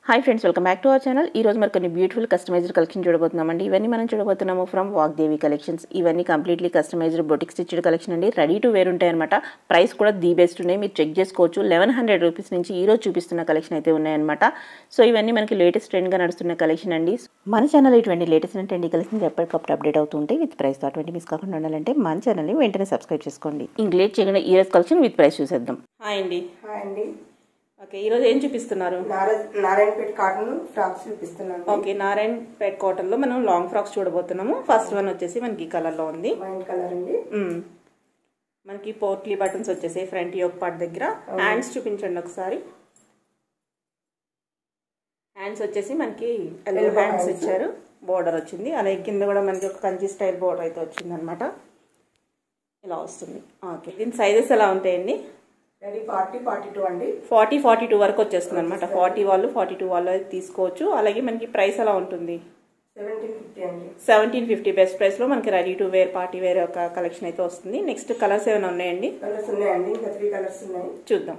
Hi friends welcome back to our channel ఈ రోజు మరి కొన్ని బ్యూటిఫుల్ కస్టమైజ్డ్ కలెక్షన్ చూడబోతున్నామండి ఇవన్నీ మనం చూడబోతున్నాము ఫ్రమ్ వాగ్దేవి కలెక్షన్స్ ఇవన్నీ completely customized boutique stitched collection అండి రెడీ టు వేర్ ఉంటాయన్నమాట ప్రైస్ కూడా ది బెస్ట్ ఉన్నాయి మీరు చెక్ చేసుకోవచ్చు లెవెన్ హండ్రెడ్ రూపీస్ నుంచి ఈ రోజు చూపిస్తున్న కలెక్షన్ అయితే ఉన్నాయన్నమాట సో ఇవన్నీ మనకి లేటెస్ట్ ట్రెండ్గా నడుస్తున్న కలెక్షన్ అండి మన ఛానల్ ఇటువంటి లేటెస్ట్ ట్రెండీ కలెక్షన్ ఎప్పటికప్పుడు అప్డేట్ అవుతుంటే విత్ ప్రైస్ అటువంటి మిస్ కాకుండా ఉండాలంటే మన ఛానల్ని వెంటనే సబ్స్క్రైబ్ చేసుకోండి ఇంక లేట్ చేయకుండా ఈ రోజు కలెక్షన్ విత్ ప్రైస్ చూసేద్దాం హాయ్ అండి హాయ్ అండి ఓకే ఈరోజు ఏం చూపిస్తున్నారు నారా నారాయణపేట కాటన్ ఫ్రాక్స్ చూపిస్తున్నాను ఓకే నారాయణ్ పేట్ కాటన్ లో మనం లాంగ్ ఫ్రాక్స్ చూడబోతున్నాము ఫస్ట్ వన్ వచ్చేసి మనకి కలర్ లో ఉంది వైన్ కలర్ అండి మ్మ్. మనకి పోట్లీ బటన్స్ వచ్చేసి ఫ్రంట్ యోక్ పార్ట్ దగ్గర హ్యాండ్స్ చూపించండి ఒకసారి హ్యాండ్స్ వచ్చేసి మనకి ఎల్లో Elbow హ్యాండ్స్ hands. ఇచ్చారు బోర్డర్ వచ్చింది అలాగే కింద కూడా మనకి ఒక కంచి స్టైల్ బోర్డర్ అయితే వచ్చింది అనమాట ఇలా వస్తుంది ఓకే దీని సైజెస్ ఎలా ఉంటాయండి రెడీ ఫార్టీ ఫార్టీ టూ అండి ఫార్టీ ఫార్టీ టూ వరకు వచ్చేస్తుంది అనమాట ఫార్టీ వాళ్ళు ఫార్టీ టూ వాళ్ళు అయితే తీసుకోవచ్చు అలాగే మనకి ప్రైస్ ఎలా ఉంటుంది సెవెంటీన్ ఫిఫ్టీ అండి సెవెంటీన్ ఫిఫ్టీ బెస్ట్ ప్రైస్ లో మనకి ready to wear party wear ఒక కలెక్షన్ అయితే వస్తుంది నెక్స్ట్ కలర్స్ ఏమైనా ఉన్నాయండి కలర్స్ ఉన్నాయండి ఇంకా త్రీ కలర్స్ ఉన్నాయి చూద్దాం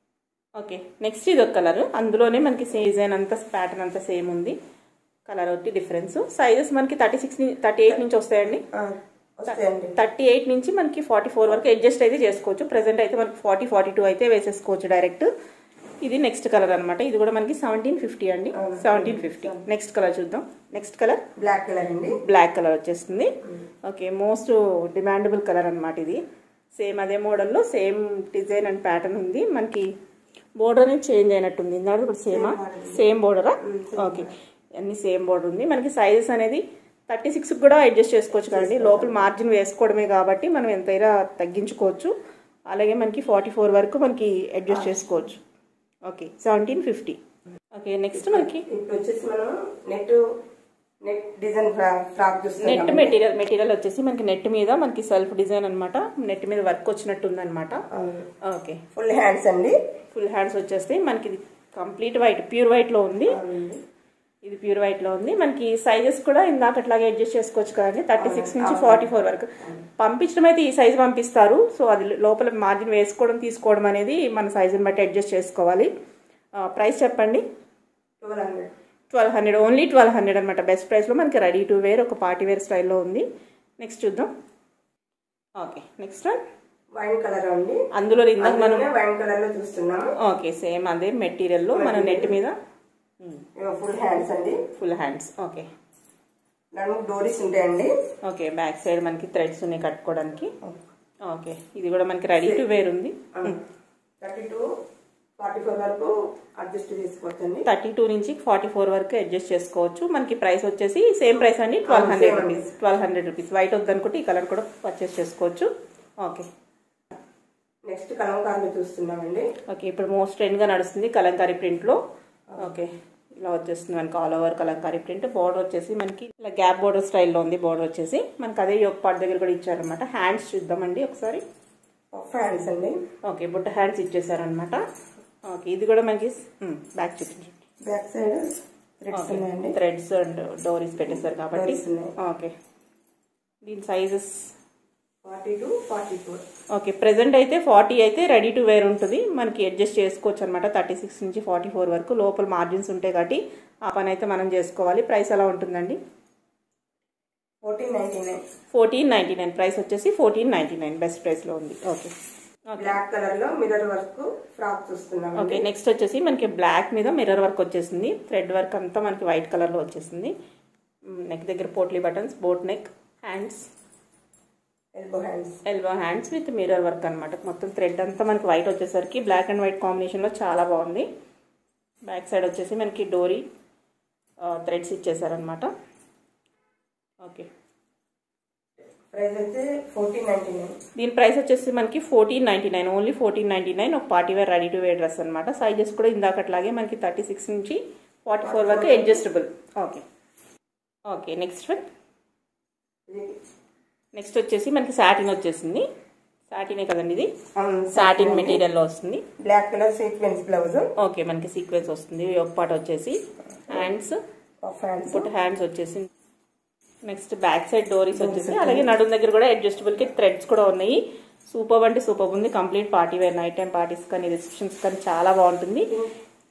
ఓకే నెక్స్ట్ ఇది ఒక కలర్ అందులోనే మనకి సేమ్ డిజైన్ అంతా ప్యాటర్న్ అంతా సేమ్ ఉంది కలర్ ఒకటి డిఫరెన్స్ సైజెస్ మనకి థర్టీ సిక్స్ థర్టీ ఎయిట్ నుంచి వస్తాయండి ఆ, వస్తాయండి థర్టీ ఎయిట్ నుంచి మనకి ఫార్టీ ఫోర్ వరకు అడ్జస్ట్ అయితే చేసుకోవచ్చు ప్రెసెంట్ అయితే మనకి ఫార్టీ ఫార్టీ టూ అయితే వేసేసుకోవచ్చు డైరెక్ట్ ఇది నెక్స్ట్ కలర్ అనమాట ఇది కూడా మనకి సెవెంటీన్ ఫిఫ్టీ అండి సెవెంటీన్ ఫిఫ్టీ నెక్స్ట్ కలర్ చూద్దాం నెక్స్ట్ కలర్ బ్లాక్ కలర్ అండి బ్లాక్ కలర్ వచ్చేస్తుంది ఓకే మోస్ట్ డిమాండబుల్ కలర్ అన్నమాట ఇది సేమ్ అదే మోడల్లో సేమ్ డిజైన్ అండ్ ప్యాటర్న్ ఉంది మనకి బోర్డర్ అనేది చేంజ్ అయినట్టుంది ఇందాక ఇప్పుడు సేమా సేమ్ బోర్డరా ఓకే అన్ని సేమ్ బోర్డర్ ఉంది మనకి సైజెస్ అనేది థర్టీ సిక్స్ కూడా అడ్జస్ట్ చేసుకోవచ్చు కదండి లోపల మార్జిన్ వేసుకోవడమే కాబట్టి మనం ఎంతైనా తగ్గించుకోవచ్చు అలాగే మనకి ఫార్టీ ఫోర్ వరకు మనకి అడ్జస్ట్ చేసుకోవచ్చు okay seventeen fifty okay next మనకి ఇప్పుడు వచ్చేసి మనం net net design frock net చూస్తున్నాం మెటీరియల్ మెటీరియల్ వచ్చేసి మనకి నెట్ మీద మనకి సెల్ఫ్ డిజైన్ అన్నమాట నెట్ మీద వర్క్ వచ్చినట్టు ఉందన్నమాట ఓకే ఫుల్ హ్యాండ్స్ అండి ఫుల్ హ్యాండ్స్ వచ్చేస్తాయి మనకి ఇది కంప్లీట్ వైట్ ప్యూర్ వైట్ లో ఉంది అవునండి. ఇది ప్యూర్ వైట్ లో ఉంది మనకి సైజెస్ కూడా ఇందాక అట్లాగే అడ్జస్ట్ చేసుకోవచ్చు కదండి థర్టీ సిక్స్ నుంచి ఫార్టీ ఫోర్ వరకు పంపించడం అయితే ఈ సైజ్ పంపిస్తారు సో అది లోపల మార్జిన్ వేసుకోవడం తీసుకోవడం అనేది మన సైజుని బట్టి అడ్జస్ట్ చేసుకోవాలి ప్రైస్ చెప్పండి twelve hundred twelve hundred only twelve hundred అనమాట బెస్ట్ ప్రైస్లో మనకి రెడీ టు వేర్ ఒక పార్టీ వేర్ స్టైల్లో ఉంది నెక్స్ట్ చూద్దాం okay next one wine colour అండి అందులో ఇందాక మనం అందులోనే వైన్ కలర్ లో చూస్తున్నాము ఓకే సేమ్ అదే మెటీరియల్లో మనం నెట్ మీద ఫుల్ హ్యాండ్స్ అండి ఫుల్ హ్యాండ్స్ ఓకే నడుము డోరీస్ ఉంటాయండి ఓకే బ్యాక్ సైడ్ మనకి థ్రెడ్స్ ఉన్నాయి కట్టుకోవడానికి ఓకే ఇది కూడా మనకి రెడీ టు వేర్ ఉంది థర్టీ టూ ఫార్టీ ఫోర్ వరకు అడ్జస్ట్ చేసుకోవచ్చండి థర్టీ టూ నుంచి ఫార్టీ ఫోర్ వరకు అడ్జస్ట్ చేసుకోవచ్చు మనకి ప్రైస్ వచ్చేసి సేమ్ ప్రైస్ అండి twelve hundred rupees twelve hundred rupees white వద్దనుకుంటే ఈ కలర్ కూడా పర్చేస్ చేసుకోవచ్చు ఓకే నెక్స్ట్ కలంకారీ చూస్తున్నామండి ఓకే ఇప్పుడు మోస్ట్ ట్రెండ్గా నడుస్తుంది కలంకారీ ప్రింట్లో ఓకే ఇలా వచ్చేస్తుంది మనకి all over kalamkari print border వచ్చేసి మనకి ఇలా గ్యాప్ బోర్డర్ స్టైల్లో ఉంది బోర్డర్ వచ్చేసి మనకి అదే యొక్క పార్ట్ దగ్గర కూడా ఇచ్చారనమాట హ్యాండ్స్ చూద్దామండి ఒకసారి పఫ్ హ్యాండ్స్ అండి ఓకే బుట్ట హ్యాండ్స్ ఇచ్చేసారనమాట ఓకే ఇది కూడా మనకి బ్యాక్ చూపించండి బ్యాక్ సైడ్ థ్రెడ్స్ ఉన్నాయండి థ్రెడ్స్ అండ్ డోరీస్ పెట్టేశారు కాబట్టి Dories ఉన్నాయి. ఓకే దీని sizes forty two forty four okay present అయితే ఫార్టీ అయితే రెడీ టు వేర్ ఉంటుంది మనకి అడ్జస్ట్ చేసుకోవచ్చు అనమాట థర్టీ సిక్స్ నుంచి ఫార్టీ ఫోర్ వరకు లోపల మార్జిన్స్ ఉంటాయి కాబట్టి ఆ పని అయితే మనం చేసుకోవాలి ప్రైస్ ఎలా ఉంటుందండి fourteen ninety nine fourteen ninety nine price వచ్చేసి ఫోర్టీన్ నైంటీ నైన్ బెస్ట్ ప్రైస్లో ఉంది ఓకే బ్లాక్ కలర్ లో మిర్రర్ వర్క్ ఫ్రాక్ చూస్తున్నామండి ఓకే నెక్స్ట్ వచ్చేసి మనకి బ్లాక్ మీద మిర్రర్ వర్క్ వచ్చేసింది థ్రెడ్ వర్క్ అంతా మనకి వైట్ కలర్లో వచ్చేసింది నెక్ దగ్గర పోట్లీ buttons boat neck hands elbow hands elbow hands with mirror work అనమాట మొత్తం థ్రెడ్ అంతా మనకి వైట్ వచ్చేసరికి బ్లాక్ అండ్ వైట్ కాంబినేషన్లో చాలా బాగుంది బ్యాక్ సైడ్ వచ్చేసి మనకి డోరీ థ్రెడ్స్ ఇచ్చేసారనమాట ఓకే ప్రైస్ అయితే ఫోర్టీన్ నైన్టీ నైన్ దీని ప్రైస్ వచ్చేసి మనకి fourteen ninety nine only fourteen ninety nine ఒక party wear ready to wear dress అనమాట సైజెస్ కూడా ఇందాకట్లాగే మనకి థర్టీ సిక్స్ నుంచి ఫార్టీ ఫోర్ వరకు adjustable okay okay next one next వచ్చేసి మనకి సాటిన్ వచ్చేసింది సాటినే కదండి ఇది సాటిన్ మెటీరియల్లో వస్తుంది black colour sequence blouse okay మనకి సీక్వెన్స్ వస్తుంది ఒక పాట వచ్చేసి hands puff hands foot hands వచ్చేసి నెక్స్ట్ బ్యాక్ సైడ్ డోరీస్ వచ్చేసి అలాగే నడుం దగ్గర కూడా అడ్జస్టబుల్ కి థ్రెడ్స్ కూడా ఉన్నాయి సూపర్ అంటే సూపర్ ఉంది complete party wear night time parties కానీ రిసెప్షన్స్ కానీ చాలా బాగుంటుంది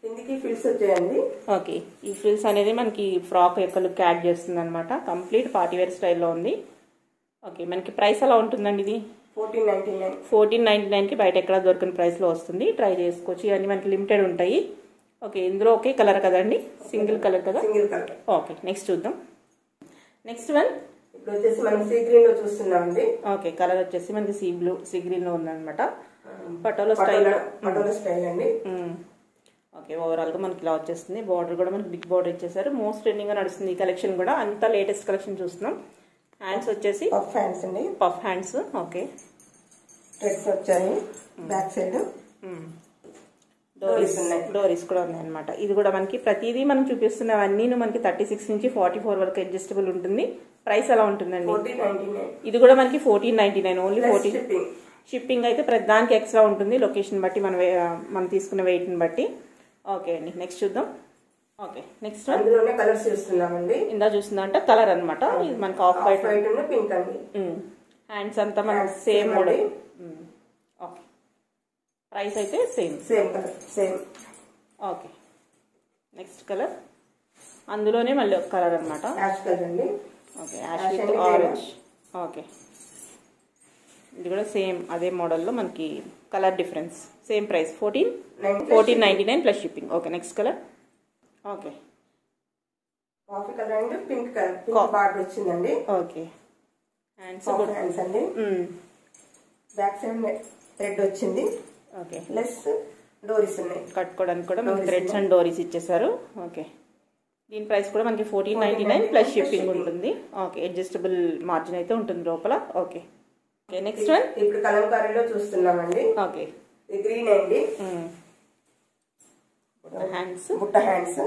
కిందికి ఫిల్స్ వచ్చాయండి ఓకే ఈ ఫ్రిల్స్ అనేది మనకి ఫ్రాక్ యొక్క లుక్ యాడ్ చేస్తుంది అనమాట కంప్లీట్ పార్టీ వేర్ స్టైల్లో ఉంది ఓకే మనకి ప్రైస్ ఎలా ఉంటుందండి ఇది fourteen ninety nine fourteen ninety నైన్కి బయట ఎక్కడ దొరకని ప్రైస్లో వస్తుంది ట్రై చేసుకోవచ్చు ఇవన్నీ మనకి లిమిటెడ్ ఉంటాయి ఓకే ఇందులో ఒకే కలర్ కదండి సింగిల్ కలర్ కదా సింగిల్ కలర్ ఓకే నెక్స్ట్ చూద్దాం నెక్స్ట్ వన్ ఇప్పుడు వచ్చేసి మనం సీ గ్రీన్ లో చూస్తున్నామండి ఓకే కలర్ వచ్చేసి మనకి సీ బ్లూ సీ గ్రీన్లో ఉందన్నమాట పటోలో స్టైల్ పటోలా పటోలా స్టైల్ అండి ఓకే ఓవరాల్గా మనకి ఇలా వచ్చేస్తుంది బార్డర్ కూడా మనకి బిగ్ బార్డర్ ఇచ్చేసారు మోస్ట్ ట్రెండింగ్గా నడుస్తుంది ఈ కలెక్షన్ కూడా అంతా లేటెస్ట్ కలెక్షన్ చూస్తున్నాం హ్యాండ్స్ వచ్చేసి పఫ్ హ్యాండ్స్ అండి పఫ్ హ్యాండ్స్ ఓకే థ్రెడ్స్ వచ్చాయి బ్యాక్ సైడ్ డోరీస్ Dories ఉన్నాయి. డోరీస్ కూడా ఉన్నాయన్నమాట ఇది కూడా మనకి ప్రతిదీ మనం చూపిస్తున్నవన్నీ మనకి థర్టీ సిక్స్ నుంచి ఫార్టీ ఫోర్ వరకు అడ్జస్టబుల్ ఉంటుంది ప్రైస్ ఎలా ఉంటుందండి ఫోర్టీన్ నైన్టీ నైన్ ఇది కూడా మనకి fourteen ninety nine only plus fourteen shipping shipping అయితే ప్రతి దానికి ఎక్స్ట్రా ఉంటుంది లొకేషన్ బట్టి మనం వే- మనం తీసుకున్న వెయిట్ని బట్టి ఓకే అండి నెక్స్ట్ చూద్దాం ఓకే నెక్స్ట్ వన్ అందులోనే కలర్స్ చూస్తున్నామండి ఇందా చూస్తుందంటే కలర్ అనమాట ఇది మనకి ఆఫ్ ఆఫ్ వైట్ వైట్ ఉన్న పింక్ అండి హ్యాండ్స్ అంతా మనకి Hands సేమ్ same మోడల్ అండి. ఓకే ప్రైస్ అయితే same same colour same okay next colour అందులోనే మళ్ళీ ఒక కలర్ అనమాట యాష్ కలర్ అండి okay ash Ash with and grey. Orange okay ఇది కూడా సేమ్ అదే మోడల్లో మనకి colour difference same price fourteen fourteen ninety nine plus shipping okay next colour okay coffee colour and pink colour Co- pink border వచ్చిందండి okay hands soft hands అండి back side thread వచ్చింది okay plus డోరీస్ ఉన్నాయి కట్టుకోవడానికి కూడా మనకి Dories threads and డోరీస్ ఇచ్చేసారు okay దీని ప్రైస్ కూడా మనకి fourteen ninety nine plus shipping ఉంటుంది ఓకే అడ్జస్టబుల్ మార్జిన్ అయితే ఉంటుంది లోపల ఓకే ఓకే నెక్స్ట్ వన్ ఇప్పుడు కలంకారీలో చూస్తున్నామండి ఓకే ఇది గ్రీన్ అండి హ్యాండ్స్ బుట్ట హ్యాండ్స్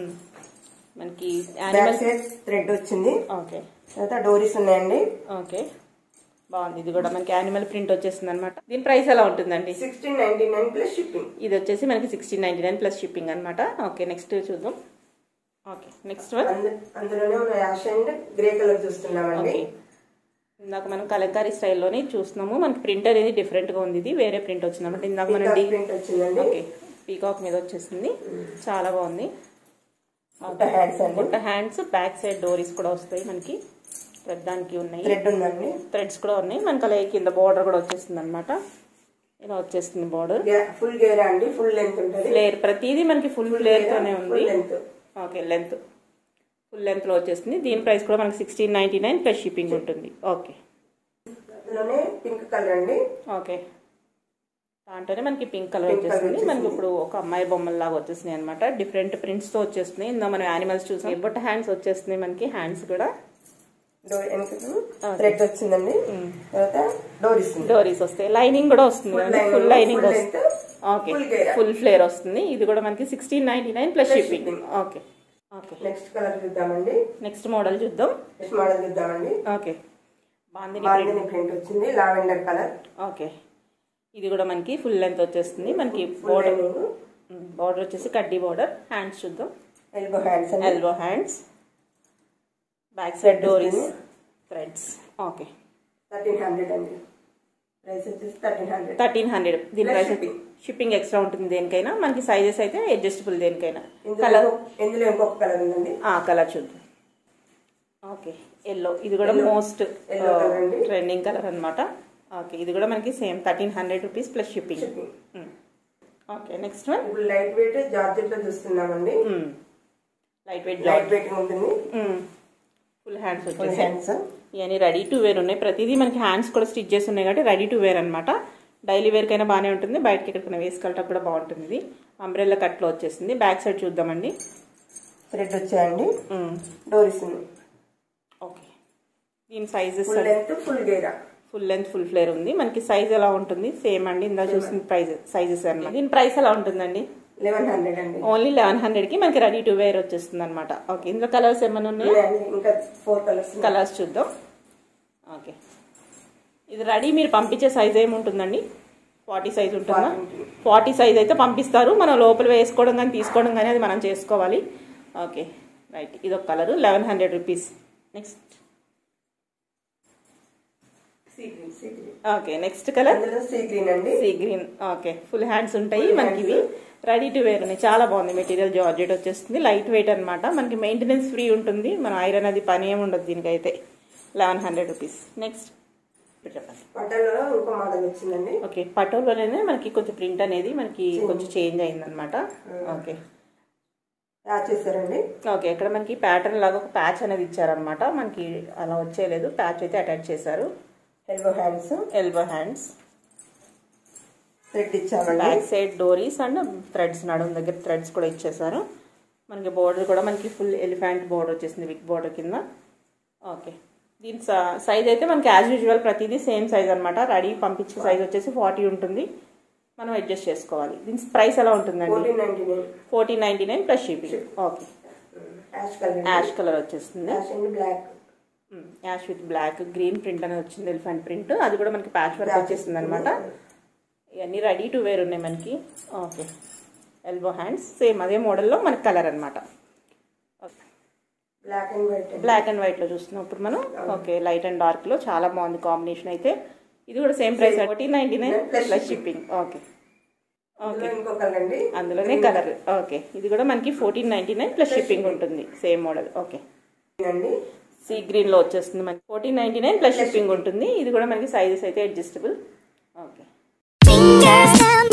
మనకి బ్యాక్ యానిమల్ సైడ్ థ్రెడ్ వచ్చింది ఓకే తర్వాత డోరీస్ ఉన్నాయండి ఓకే బాగుంది ఇది కూడా మనకి యానిమల్ ప్రింట్ వచ్చేస్తుంది అనమాట దీని ప్రైస్ ఎలా ఉంటుందండి sixteen ninety nine plus shipping ఇది వచ్చేసి మనకి sixteen ninety nine plus shipping అనమాట ఓకే నెక్స్ట్ చూద్దాం ఓకే నెక్స్ట్ వన్ అందులోనే ఉన్న యాష్ అండ్ గ్రే కలర్ చూస్తున్నామండి ఓకే ఇందాక మనం కలంకారీ స్టైల్లోనే చూస్తున్నాము మనకి ప్రింట్ అనేది డిఫరెంట్గా ఉంది ఇది వేరే ప్రింట్ వచ్చిందన్నమాట ఇందాక మనం డి ప్రింట్ వచ్చిందండి ఓకే పీకాక్ మీద వచ్చేసింది చాలా బాగుంది బుట్ట హ్యాండ్స్ అండి బుట్ట హ్యాండ్స్ బ్యాక్ సైడ్ డోరీస్ కూడా వస్తాయి మనకి దానికి ఉన్నాయి థ్రెడ్ ఉందండి థ్రెడ్స్ కూడా ఉన్నాయి మనకి అలాగే కింద బార్డర్ కూడా వచ్చేస్తుంది అనమాట ఇలా వచ్చేస్తుంది బార్డర్ ఫుల్ గేరా అండి ఫుల్ లెంత్ ఉంటుంది ఫ్లేర్ ప్రతిదీ మనకి ఫుల్ ఫ్లేర్ తోనే ఉంది full length okay length full length లో వచ్చేస్తుంది దీని ప్రైస్ కూడా మనకి sixteen ninety nine plus shipping ఉంటుంది ఓకే అందులోనే పింక్ కలర్ అండి ఓకే దాంట్లోనే మనకి పింక్ కలర్ Pink colour వచ్చేసింది మనకి వచ్చేసింది. ఇప్పుడు ఒక అమ్మాయి బొమ్మల లాగా వచ్చేసినాయి అనమాట డిఫరెంట్ ప్రింట్స్ తో వచ్చేస్తున్నాయి ఇందా మనం యానిమల్స్ చూసాం బట్ హ్యాండ్స్ వచ్చేస్తున్నాయి మనకి హ్యాండ్స్ కూడా డోర్ వెనకకు థ్రెడ్ వచ్చిందండి తర్వాత డోరీస్ ఉంది డోరీస్ వస్తాయి లైనింగ్ కూడా వస్తుంది Full lining, full lining full వస్తుంది length, ఓకే full gear. ఫుల్ ఫ్లేర్ వస్తుంది ఇది కూడా మనకి sixteen ninety nine plus Plus shipping shipping. Okay okay next colour చూద్దామండి నెక్స్ట్ మోడల్ చూద్దాం నెక్స్ట్ మోడల్ చూద్దామండి okay bandhani print bandhani print వచ్చింది లావెండర్ కలర్ ఓకే ఇది కూడా మనకి ఫుల్ లెంత్ వచ్చేస్తుంది మనకి ఫుల్ బోర్డర్ లైనింగ్ బార్డర్ వచ్చేసి కడ్డీ బార్డర్ హ్యాండ్స్ చూద్దాం ఎల్బో హ్యాండ్స్ అండి ఎల్బో హ్యాండ్స్ బ్యాక్ సైడ్ డోరీస్ థ్రెడ్స్ ఓకే థర్టీన్ హండ్రెడ్ అండి ప్రైస్ వచ్చేసి థర్టీన్ హండ్రెడ్ థర్టీన్ హండ్రెడ్ దీని Plus price shipping. Shipping extra ఉంటుంది దేనికైనా మనకి సైజెస్ అయితే అడ్జస్టబుల్ దేనికైనా ఇందులో కలర్ ఇంకొక- ఇందులో ఇంకొక కలర్ ఉందండి కలర్ చూద్దాం ఓకే ఎల్లో ఇది కూడా Yellow. మోస్ట్ Yellow colour అండి. ట్రెండింగ్ కలర్ అన్నమాట ఓకే ఇది కూడా మనకి same thirteen hundred rupees plus shipping shipping okay next one ఇప్పుడు లైట్ వెయిట్ జార్జెట్ లో చూస్తున్నామండి లైట్ వెయిట్ లైట్ వెయిట్ ఉంటుంది ఫుల్ హ్యాండ్స్ ఫుల్ వచ్చేసి హ్యాండ్స్ ఇవన్నీ రెడీ టు వేర్ ఉన్నాయి ప్రతిదీ మనకి హ్యాండ్స్ కూడా స్టిచ్ చేసి ఉన్నాయి కాబట్టి రెడీ టు వేర్ అనమాట డైలీ వేర్కైనా బాగానే ఉంటుంది బయటకి ఎక్కడికైనా వేసుకెళ్ళటప్పుడు కూడా బాగుంటుంది ఇది అంబ్రెల్లా కట్లో వచ్చేసింది బ్యాక్ సైడ్ చూద్దామండి థ్రెడ్ వచ్చాయండి డోరీస్ ఉంది ఓకే దీని సైజెస్ ఫుల్ లెంత్ ఫుల్ గేరా ఫుల్ లెంత్ ఫుల్ ఫ్లేర్ ఉంది మనకి సైజ్ ఎలా ఉంటుంది సేమ్ అండి ఇందా చూసిన ప్రైస్ సైజెస్ అన్నమాట దీని ప్రైస్ ఎలా ఉంటుందండి లెవెన్ హండ్రెడ్ అండి ఓన్లీ లెవెన్ హండ్రెడ్కి మనకి రెడీ టు వేర్ వచ్చేస్తుంది అనమాట ఓకే ఇందులో కలర్స్ ఏమైనా ఉన్నాయా ఉన్నాయండి. ఇంకా ఫోర్ కలర్స్ కలర్స్ చూద్దాం ఓకే ఇది రెడీ మీరు పంపించే సైజ్ ఏముంటుందండి ఫార్టీ సైజ్ ఉంటుందా ఫార్టీ సైజ్ అయితే పంపిస్తారు మనం లోపల వేసుకోవడం కానీ తీసుకోవడం కానీ అది మనం చేసుకోవాలి ఓకే రైట్ ఇది ఒక colour eleven hundred rupees next sea green sea green okay next colour అందులో సీ గ్రీన్ అండి sea green okay full hands ఉంటాయి Full మనకి ఇవి hands. రెడీ టు వేర్ ఉన్నాయి చాలా బాగుంది మెటీరియల్ జార్జెట్ వచ్చేస్తుంది లైట్ వెయిట్ అనమాట మనకి మెయింటెనెన్స్ ఫ్రీ ఉంటుంది మన ఐరన్ అది పని ఏమి ఉండదు దీనికైతే లెవెన్ హండ్రెడ్ రూపీస్ నెక్స్ట్ చెప్పండి పట్టణంలో ఇంకో మోడల్ వచ్చిందండి ఓకే పటోలోనే మనకి కొంచెం ప్రింట్ అనేది మనకి కొంచెం చేంజ్ అయిందనమాట ఓకే యాడ్ చేశారండి ఓకే ఇక్కడ మనకి ప్యాటర్న్ లాగా ఒక ప్యాచ్ అనేది ఇచ్చారనమాట మనకి అలా వచ్చేయలేదు ప్యాచ్ అయితే అటాచ్ చేశారు elbow hands elbow hands thread ఇచ్చామండి బ్యాక్ సైడ్ డోరీస్ అండ్ థ్రెడ్స్ నడుము దగ్గర థ్రెడ్స్ కూడా ఇచ్చేసారు మనకి బోర్డర్ కూడా మనకి ఫుల్ ఎలిఫెంట్ బోర్డర్ వచ్చేసింది బిగ్ బోర్డర్ కింద ఓకే దీని సైజ్ అయితే మనకి యాజ్ యూజువల్ ప్రతిదీ సేమ్ సైజ్ అనమాట రెడీ పంపించే సైజ్ వచ్చేసి ఫార్టీ ఉంటుంది మనం అడ్జస్ట్ చేసుకోవాలి దీని ప్రైస్ ఎలా ఉంటుందండి fourteen ninety nine fourteen ninety nine plus shipping okay ash colour ash colour వచ్చేస్తుంది ash and black ash with black green print అనేది వచ్చింది ఎలిఫెంట్ ప్రింట్ అది కూడా మనకి ప్యాచ్ వర్క్ వచ్చేస్తుంది అనమాట ఇవన్నీ రెడీ టు వేర్ ఉన్నాయి మనకి ఓకే ఎల్బో హ్యాండ్స్ సేమ్ అదే మోడల్లో మనకి కలర్ అనమాట okay black and white black and వైట్లో చూస్తున్నాం ఇప్పుడు మనం ఓకే లైట్ అండ్ డార్క్లో చాలా బాగుంది కాంబినేషన్ అయితే ఇది కూడా same price fourteen ninety nine plus shipping okay okay ఇంకో కలర్ అండి అందులోనే కలర్ ఓకే ఇది కూడా మనకి fourteen ninety nine plus shipping ఉంటుంది సేమ్ మోడల్ ఓకే అండి సీ గ్రీన్లో వచ్చేస్తుంది మనకి fourteen ninety nine plus shipping ఉంటుంది ఇది కూడా మనకి సైజెస్ అయితే అడ్జస్టబుల్ ఓకే Fingers down